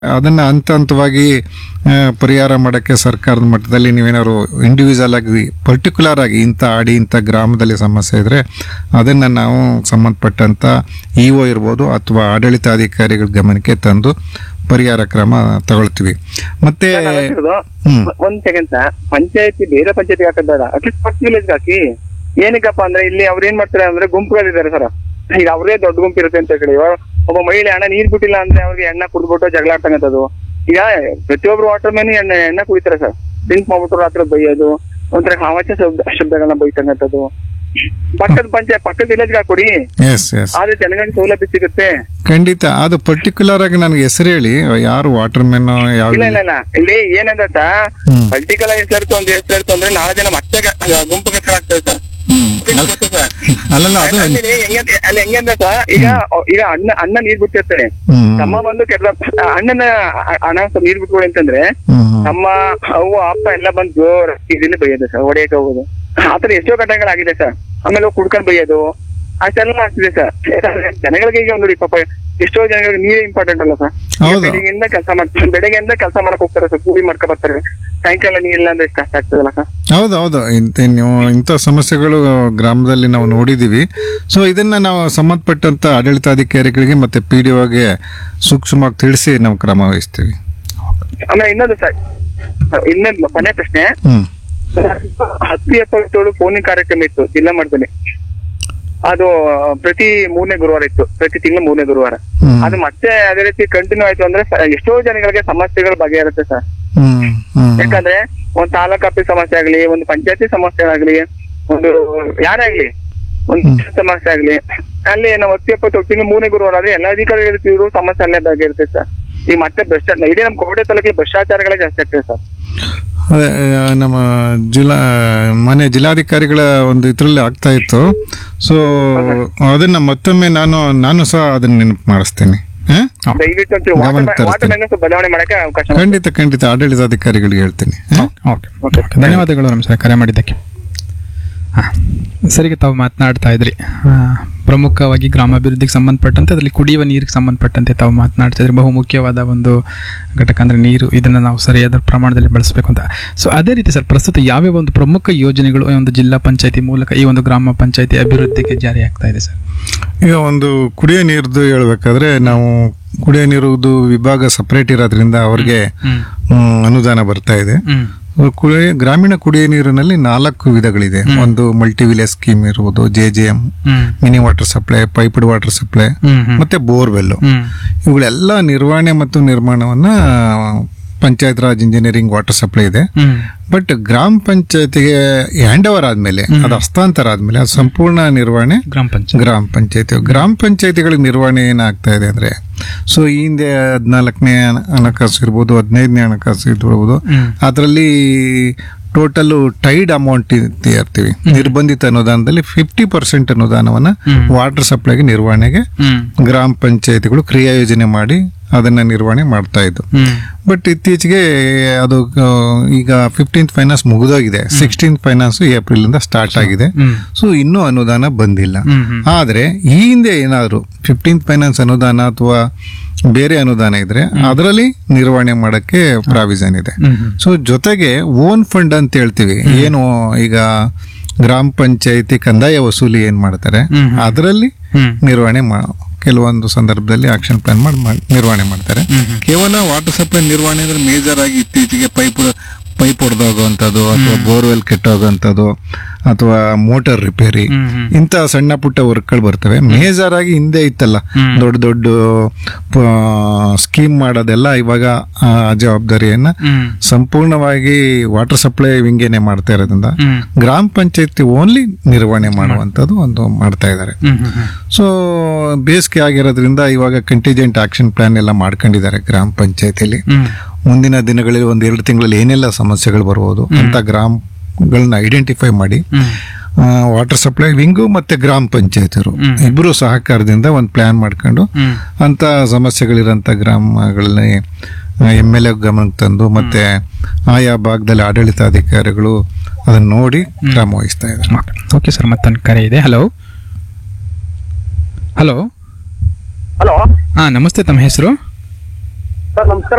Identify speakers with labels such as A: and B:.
A: ಅದನ್ನ ಹಂತ ಹಂತವಾಗಿ ಆ, ಪರಿಹಾರ ಮಾಡೋಕ್ಕೆ ಸರ್ಕಾರದ ಮಟ್ಟದಲ್ಲಿ ನೀವೇನಾದ್ರು ಇಂಡಿವಿಜುವಲ್ ಆಗಿ ಪರ್ಟಿಕ್ಯುಲರ್ ಆಗಿ ಇಂಥ ಆಡಿ ಇಂಥ ಗ್ರಾಮದಲ್ಲಿ ಸಮಸ್ಯೆ ಇದ್ರೆ ಅದನ್ನ ನಾವು ಸಂಬಂಧಪಟ್ಟಂತ ಇ ಒ ಇರ್ಬೋದು ಅಥವಾ ಆಡಳಿತಾಧಿಕಾರಿಗಳ ಗಮನಕ್ಕೆ ತಂದು ಪರಿಹಾರ ಕ್ರಮ ತಗೊಳ್ತೀವಿ ಮತ್ತೆ
B: ಹೇಳ್ತಿರೋದು,
A: ಹ್ಮ್.
B: ಒಂದ್ ಸೆಕೆಂಡ್ ಸರ್ ಪಂಚಾಯತಿ ಬೇರೆ ಪಂಚಾಯತಿ ಹಾಕಬೇಡ ಅಟ್ಲೀಸ್ಟ್ ಫಸ್ಟ್ ವಿಲೇಜ್ ಹಾಕಿ ಏನಕ್ಕಪ್ಪ ಅಂದ್ರೆ ಇಲ್ಲಿ ಅವ್ರು ಏನ್ ಮಾಡ್ತಾರೆ ಅಂದ್ರೆ ಗುಂಪುಗಳಿದ್ದಾರೆ ಸರ್ ಈಗ ಅವ್ರೇ ದೊಡ್ಡ ಗುಂಪು ಇರುತ್ತೆ ಅಂತ ಹೇಳಿ ಇವಾಗ ಒಬ್ಬ ಮಹಿಳೆ ಹಣ ನೀರ್ ಬಿಟ್ಟಿಲ್ಲ ಅಂದ್ರೆ ಅವ್ರಿಗೆ ಎಣ್ಣೆ ಕುಡ್ಬಿಟ್ಟು ಜಗಳ ಆಡ್ತಕ್ಕಂಥದ್ದು ಈಗ ಪ್ರತಿಯೊಬ್ರು ವಾಟರ್ ಮ್ಯಾನ್ ಎಣ್ಣೆ ಎಣ್ಣೆ ಕುಡಿತಾರೆ ಸರ್ ಡ್ರಿಂಕ್ ಮಾಡ್ಬಿಟ್ಟು ರಾತ್ರಿ ಬೈಯೋದು ಒಂಥರ ಕಾಮಚ ಶಬ್ದ ಶಬ್ದಗಳನ್ನ ಬೈತಕ್ಕಂಥದ್ದು ಪಕ್ಕದ ಪಂಚಾಯತ್ ಪಕ್ಕದ ವಿಲೇಜ್ ಹಾಕೊಡಿ
A: ಎಸ್ ಎಸ್
B: ಆದ್ರೆ ಜನಗಳಿಗೆ ಸೌಲಭ್ಯ ಸಿಗುತ್ತೆ
A: ಖಂಡಿತ ಅದು ಪರ್ಟಿಕ್ಯುಲರ್ ಆಗಿ ನನಗೆ ಹೆಸರು ಹೇಳಿ ಯಾರು ವಾಟರ್ ಮೆನ್ ಯಾವ
B: ಇಲ್ಲ ಇಲ್ಲ ಇಲ್ಲ ಇಲ್ಲಿ ಏನಂತ
A: ಹ್ಮ್.
B: ಪೊಲಿಟಿಕಲ್ ಹೆಸರು ಒಂದು ಹೆಸರು ಅಂದ್ರೆ ನಾಳೆ ದಿನ ಮತ್ತೆ ಗ- ಗುಂಪು ಹೆಸರು ಆಗ್ತದೆ ಸರ್ ಗೊತ್ತು ಸರ್.
A: ಅಲ್ಲಲ್ಲ ಅದು
B: ಅಲ್ಲಿ ಹೆಂಗೆ ಅಲ್ಲಿ ಹೆಂಗೆ ಅಂದ್ರೆ ಸರ್ ಈಗ ಈಗ ಅಣ್ಣ ಅಣ್ಣ ನೀರ್ ಬಿಟ್ಟಿರ್ತಾನೆ
A: ಹ್ಮ್.
B: ತಮ್ಮ ಬಂದು ಕೆಟ್ಟ ಅಣ್ಣನ ಅ- ಅಣ್ಣ ಸ್ವಲ್ಪ ನೀರ್ ಬಿಟ್ಕೊಡಿ ಅಂತಂದ್ರೆ
A: ಹ್ಮ್, ಹ್ಮ್.
B: ನಮ್ಮ ಅವ್ವ ಅಪ್ಪ ಎಲ್ಲ ಬಂದು ಜೋರ್ ಇದನ್ನ ಬೈಯೋದು ಸರ್ ಹೊಡೆಯಕ್ಕೆ ಹೋಗೋದು ಆತರ ಎಷ್ಟೋ ಘಟನೆಗಳಾಗಿದೆ ಸರ್ ಆಮೇಲೆ ಹೋಗಿ ಕುಡ್ಕೊಂಡ್ ಬೈಯೋದು ಅಷ್ಟೆಲ್ಲ ಆಗ್ತಿದೆ ಸರ್ ಜನಗಳಿಗೆ ಈಗ ನೋಡಿ ಪಾಪ ಎಷ್ಟೋ ಜನಗಳಿಗೆ ನೀರೇ ಇಂಪಾರ್ಟೆಂಟ್ ಅಲ್ಲ ಸರ್
A: ಹೌದು.
B: ಬೆಳಿಗ್ಗೆಯಿಂದ ಕೆಲಸ ಮಾಡ್ತಾರೆ ಬೆಳಗ್ಗೆಯಿಂದ ಕೆಲಸ ಮಾಡಕ್ ಹೋಗ್ತಾರೆ ಸರ್ ಕೂಲಿ ಮಾಡ್ಕೊ ಬರ್ತಾರೆ ಸಾಯಂಕಾಲ ನೀರಿಲ್ಲ ಅಂದ್ರೆ ಎಷ್ಟು ಕಷ್ಟ ಆಗ್ತದಲ್ಲ ಸರ್
A: ಹೌದು ಹೌದು ಇಂಥ ನೀವು ಇಂಥ ಸಮಸ್ಯೆಗಳು ಗ್ರಾಮದಲ್ಲಿ ನಾವು ನೋಡಿದ್ದೀವಿ ಸೊ ಇದನ್ನ ನಾವು ಸಂಬಂಧಪಟ್ಟಂತ ಆಡಳಿತಾಧಿಕಾರಿಗಳಿಗೆ ಮತ್ತೆ ಪಿ ಡಿ ಒಗೆ ಸೂಕ್ಷ್ಮವಾಗಿ ತಿಳಿಸಿ ನಾವು ಕ್ರಮ ವಹಿಸ್ತೀವಿ
B: ಆಮೇಲೆ ಇನ್ನೊಂದು ಸರ್ ಇನ್ನೊಂದು ಕೊನೆ ಪ್ರಶ್ನೆ
A: ಹ್ಮ್
B: ಹತ್ತು ಎಪ್ಪತ್ತೇಳು ಫೋನಿಂಗ್ ಕಾರ್ಯಕ್ರಮ ಇತ್ತು ಜಿಲ್ಲಾ ಮಟ್ಟದಲ್ಲಿ ಅದು ಪ್ರತಿ ಮೂರನೇ ಗುರುವಾರ ಇತ್ತು ಪ್ರತಿ ತಿಂಗಳು ಮೂರನೇ ಗುರುವಾರ
A: ಹ್ಮ್.
B: ಅದು ಮತ್ತೆ ಅದೇ ರೀತಿ ಕಂಟಿನ್ಯೂ ಆಯ್ತು ಅಂದ್ರೆ ಸ- ಎಷ್ಟೋ ಜನಗಳಿಗೆ ಸಮಸ್ಯೆಗಳು ಬಗೆಹರುತ್ತೆ ಸರ್
A: ಹ್ಮ್ ಹ್ಮ್
B: ಯಾಕಂದ್ರೆ ಒಂದು ತಾಲೂಕ್ ಆಫೀಸ್ ಸಮಸ್ಯೆ ಆಗ್ಲಿ ಒಂದು ಪಂಚಾಯತಿ ಸಮಸ್ಯೆ ಆಗ್ಲಿ ಒಂದು ಯಾರೇ ಆಗ್ಲಿ ಒಂದು ಸಮಸ್ಯೆ ಆಗ್ಲಿ ಅಲ್ಲಿ ನಾವು ಹತ್ತು ಎಪ್ಪತ್ತು ತಿಂಗಳು ಮೂರನೇ ಗುರುವಾರ ಆದ್ರೆ ಎಲ್ಲ ಅಧಿಕಾರಿಗಳು ಸಮಸ್ಯೆ ಅಲ್ಲೇ ಬಗೆಹರುತ್ತೆ ಸರ್ ಈಗ ಮತ್ತೆ ಭ್ರಷ್ಟಾಚಾರ ಇಡೀ ನಮ್ಮ ಕೋಟೆ ತಾಲೂಕಿಗೆ ಭ್ರಷ್ಟಾಚಾರಗಳೇ ಜಾಸ್ತಿ ಆಗ್ತದೆ ಸರ್
A: ಅದೇ ಆ, ನಮ್ಮ ಜಿಲ್ಲಾ ಮನೆ ಜಿಲ್ಲಾಧಿಕಾರಿಗಳ ಒಂದು ಇದರಲ್ಲಿ ಆಗ್ತಾ ಇತ್ತು ಸೊ ಅದನ್ನ ಮತ್ತೊಮ್ಮೆ ನಾನು ನಾನು ಸಹ ಅದನ್ನ ನೆನಪು ಮಾಡಿಸ್ತೇನೆ ಹ?
B: ದಯವಿಟ್ಟು ಒಂಚೂರು
A: ಗಮನ
B: ವಾಟರ್ ವಾಟರ್
A: ತರಿಸ್ತೀನಿ.
B: ಮ್ಯಾನ್ ಬದಲಾವಣೆ ಮಾಡಕ್ಕೆ ಅವಕಾಶ ಮಾಡಿ.
A: ಖಂಡಿತ ಖಂಡಿತ ಆಡಳಿತಾಧಿಕಾರಿಗಳಿಗೆ ಹೇಳ್ತೀನಿ ಹ?
C: ಓಕೆ ಓಕೆ ಧನ್ಯವಾದಗಳು ನಮಸ್ಕಾರ ಕರೆ ಮಾಡಿದ್ದಕ್ಕೆ ಹಾಂ ಸರಿಗೆ ತಾವು ಮಾತನಾಡ್ತಾ ಇದ್ರಿ ಆ, ಪ್ರಮುಖವಾಗಿ ಗ್ರಾಮಾಭಿವೃದ್ಧಿಗೆ ಸಂಬಂಧಪಟ್ಟಂತೆ ಅದರಲ್ಲಿ ಕುಡಿಯುವ ನೀರಿಗೆ ಸಂಬಂಧಪಟ್ಟಂತೆ ತಾವು ಮಾತನಾಡ್ತಾ ಇದ್ರಿ ಬಹು ಮುಖ್ಯವಾದ ಒಂದು ಘಟಕ ಅಂದರೆ ನೀರು ಇದನ್ನು ನಾವು ಸರಿಯಾದ ಪ್ರಮಾಣದಲ್ಲಿ ಬಳಸಬೇಕು ಅಂತ ಸೊ ಅದೇ ರೀತಿ ಸರ್ ಪ್ರಸ್ತುತ ಯಾವ್ಯಾವ ಒಂದು ಪ್ರಮುಖ ಯೋಜನೆಗಳು ಈ ಒಂದು ಜಿಲ್ಲಾ ಪಂಚಾಯತಿ ಮೂಲಕ ಈ ಒಂದು ಗ್ರಾಮ ಪಂಚಾಯತಿ ಅಭಿವೃದ್ಧಿಗೆ ಜಾರಿ ಆಗ್ತಾ ಇದೆ ಸರ್
A: ಈಗ ಒಂದು ಕುಡಿಯೋ ನೀರ್ದು ಹೇಳ್ಬೇಕಾದ್ರೆ ನಾವು ಕುಡಿಯೋ ನೀರುದು ವಿಭಾಗ ಸಪರೇಟ್ ಇರೋದ್ರಿಂದ ಅವ್ರಿಗೆ
C: ಹ್ಮ್.
A: ಹ್ಮ್, ಅನುದಾನ ಬರ್ತಾ ಇದೆ
C: ಹ್ಮ್
A: ಕುಡಿಯ ಗ್ರಾಮೀಣ ಕುಡಿಯೋ ನೀರಿನಲ್ಲಿ ನಾಲ್ಕು ವಿಧಗಳಿದೆ ಒಂದು ಮಲ್ಟಿ ವಿಲೇಜ್ ಸ್ಕೀಮ್ ಇರ್ಬೋದು J J M
C: hmm
A: mini water supply piped water supply
C: hmm hmm
A: ಮತ್ತೆ ಬೋರ್ವೆಲ್
C: ಹ್ಮ್
A: ಇವುಗಳೆಲ್ಲ ನಿರ್ವಹಣೆ ಮತ್ತು ನಿರ್ಮಾಣವನ್ನ Panchayat Raj engineering water supply ಇದೆ
C: ಹ್ಮ್
A: ಬಟ್ ಗ್ರಾಮ ಪಂಚಾಯತಿಗೆ ಹ್ಯಾಂಡ್ ಓವರ್ ಆದ್ಮೇಲೆ ಅದು ಹಸ್ತಾಂತರ ಆದ್ಮೇಲೆ ಅದು ಸಂಪೂರ್ಣ ನಿರ್ವಹಣೆ
C: ಗ್ರಾಮ ಪಂಚಾಯತ್
A: ಗ್ರಾಮ ಪಂಚಾಯತಿ ಗ್ರಾಮ ಪಂಚಾಯತಿಗಳಿಗೆ ನಿರ್ವಹಣೆ ಏನಾಗ್ತಾ ಇದೆ ಅಂದ್ರೆ ಸೊ ಈ ಹಿಂದೆ ಹದಿನಾಲ್ಕನೇ ಹಣಕಾಸು ಇರ್ಬೋದು ಹದಿನೈದನೇ ಹಣಕಾಸು ಇರ್ಬೋದು
C: ಹ್ಮ್.
A: ಅದರಲ್ಲಿ ಟೋಟಲ್ ಟೈಡ್ ಅಮೌಂಟ್ ಇರ್ತೀವಿ ನಿರ್ಬಂಧಿತ ಅನುದಾನದಲ್ಲಿ ಫಿಫ್ಟಿ ಪರ್ಸೆಂಟ್ ಅನುದಾನವನ್ನ
C: ಹ್ಮ್.
A: ವಾಟರ್ ಸಪ್ಲೈಗೆ ನಿರ್ವಹಣೆಗೆ
C: ಹ್ಮ್
A: ಗ್ರಾಮ ಪಂಚಾಯತಿಗಳು ಕ್ರಿಯಾ ಯೋಜನೆ ಮಾಡಿ ಅದನ್ನ ನಿರ್ವಹಣೆ ಮಾಡ್ತಾ ಇದ್ದು
C: ಹ್ಮ್
A: ಬಟ್ ಇತ್ತೀಚೆಗೆ ಅದು ಆ, ಈಗ ಫಿಫ್ಟೀನ್ತ್ ಫೈನಾನ್ಸ್ ಮುಗಿದೋಗಿದೆ ಸಿಕ್ಸ್ಟೀನ್ತ್ ಫೈನಾನ್ಸ್ ಏಪ್ರಿಲ್ ಇಂದ ಸ್ಟಾರ್ಟ್ ಆಗಿದೆ
C: ಹ್ಮ್
A: ಸೊ ಇನ್ನೂ ಅನುದಾನ ಬಂದಿಲ್ಲ
C: ಹ್ಮ್ ಹ್ಮ್
A: ಆದ್ರೆ ಈ ಹಿಂದೆ ಏನಾದ್ರು ಫಿಫ್ಟೀನ್ತ್ ಫೈನಾನ್ಸ್ ಅನುದಾನ ಅಥವಾ ಬೇರೆ ಅನುದಾನ ಇದ್ರೆ ಅದರಲ್ಲಿ ನಿರ್ವಹಣೆ ಮಾಡಕ್ಕೆ ಪ್ರಾವಿಷನ್ ಇದೆ
C: ಹ್ಮ್ ಹ್ಮ್
A: ಸೊ ಜೊತೆಗೆ ಓನ್ ಫಂಡ್ ಅಂತ ಹೇಳ್ತೀವಿ ಏನು ಈಗ ಗ್ರಾಮ ಪಂಚಾಯತಿ ಕಂದಾಯ ವಸೂಲಿ ಏನ್ ಮಾಡ್ತಾರೆ
C: ಹ್ಮ್ ಹ್ಮ್.
A: ಅದರಲ್ಲಿ
C: ಹ್ಮ್
A: ನಿರ್ವಹಣೆ ಮಾ ಕೆಲವೊಂದು ಸಂದರ್ಭದಲ್ಲಿ ಆಕ್ಷನ್ ಪ್ಲಾನ್ ಮಾಡಿ ಮಾಡಿ ನಿರ್ವಹಣೆ ಮಾಡ್ತಾರೆ ಕೇವಲ ವಾಟರ್ ಸಪ್ಲೈ ನಿರ್ವಹಣೆ ಅಂದ್ರೆ ಮೇಜರ್ ಆಗಿ ಇತ್ತೀಚೆಗೆ ಪೈಪ್ ಪೈಪ್ ಹೊಡೆದೋಗುವಂಥದ್ದು ಅಥವಾ ಬೋರ್ವೆಲ್ ಕೆಟ್ಟೋಗುವಂಥದ್ದು ಅಥವಾ ಮೋಟಾರ್ ರಿಪೇರಿ
C: ಹ್ಮ್ ಹ್ಮ್
A: ಇಂಥ ಸಣ್ಣ ಪುಟ್ಟ ವರ್ಕ್ಗಳು ಬರ್ತವೆ ಮೇಜರ್ ಆಗಿ ಹಿಂದೆ ಇತ್ತಲ್ಲ
C: ಹ್ಮ್.
A: ದೊಡ್ಡ ದೊಡ್ಡ ಸ್ಕೀಮ್ ಮಾಡೋದೆಲ್ಲ ಇವಾಗ ಆ ಜವಾಬ್ದಾರಿಯನ್ನ
C: ಹ್ಮ್
A: ಸಂಪೂರ್ಣವಾಗಿ ವಾಟರ್ ಸಪ್ಲೈ ವಿಂಗೇನೆ ಮಾಡ್ತಾ ಇರೋದ್ರಿಂದ
C: ಹ್ಮ್
A: ಗ್ರಾಮ ಪಂಚಾಯತಿ ಓನ್ಲಿ ನಿರ್ವಹಣೆ ಮಾಡುವಂಥದ್ದು ಒಂದು ಮಾಡ್ತಾ ಇದ್ದಾರೆ
C: ಹ್ಮ್ ಹ್ಮ್ ಹ್ಮ್
A: ಸೊ ಬೇಸಿಗೆ ಆಗಿರೋದ್ರಿಂದ ಇವಾಗ ಕಂಟಿಜೆಂಟ್ ಆಕ್ಷನ್ ಪ್ಲಾನ್ ಎಲ್ಲ ಮಾಡ್ಕೊಂಡಿದ್ದಾರೆ ಗ್ರಾಮ ಪಂಚಾಯತಿಲಿ
C: ಹ್ಮ್
A: ಮುಂದಿನ ದಿನಗಳಲ್ಲಿ ಒಂದ್ ಎರಡು ತಿಂಗಳಲ್ಲಿ ಏನೆಲ್ಲ ಸಮಸ್ಯೆಗಳು ಬರ್ಬೋದು ಅಂತ ಗ್ರಾಮಗಳನ್ನ ಐಡೆಂಟಿಫೈ ಮಾಡಿ
C: ಹ್ಮ್
A: ವಾಟರ್ ಸಪ್ಲೈ ವಿಂಗು ಮತ್ತೆ ಗ್ರಾಮ ಪಂಚಾಯತಿರು ಇಬ್ಬರು ಸಹಕಾರದಿಂದ ಒಂದು ಪ್ಲಾನ್ ಮಾಡ್ಕೊಂಡು
C: ಹ್ಮ್
A: ಅಂತ ಸಮಸ್ಯೆಗಳಿರೋಂಥ ಗ್ರಾಮಗಳಲ್ಲಿ ಎಮ್ ಎಲ್ ಎ ಗಮನಕ್ಕೆ ತಂದು ಮತ್ತೆ ಆಯಾ ಭಾಗದಲ್ಲಿ ಆಡಳಿತಾಧಿಕಾರಿಗಳು ಅದನ್ನ ನೋಡಿ ಕ್ರಮ ವಹಿಸ್ತಾ ಇದ್ದಾರೆ
C: ಓಕೆ ಸರ್ ಮತ್ತೊಂದು ಕರೆ ಇದೆ ಹಲೋ ಹಲೋ
B: ಹಲೋ
C: ಹಾಂ ನಮಸ್ತೆ ತಮ್ಮ ಹೆಸರು
B: ಸರ್ ನಮಸ್ಕಾರ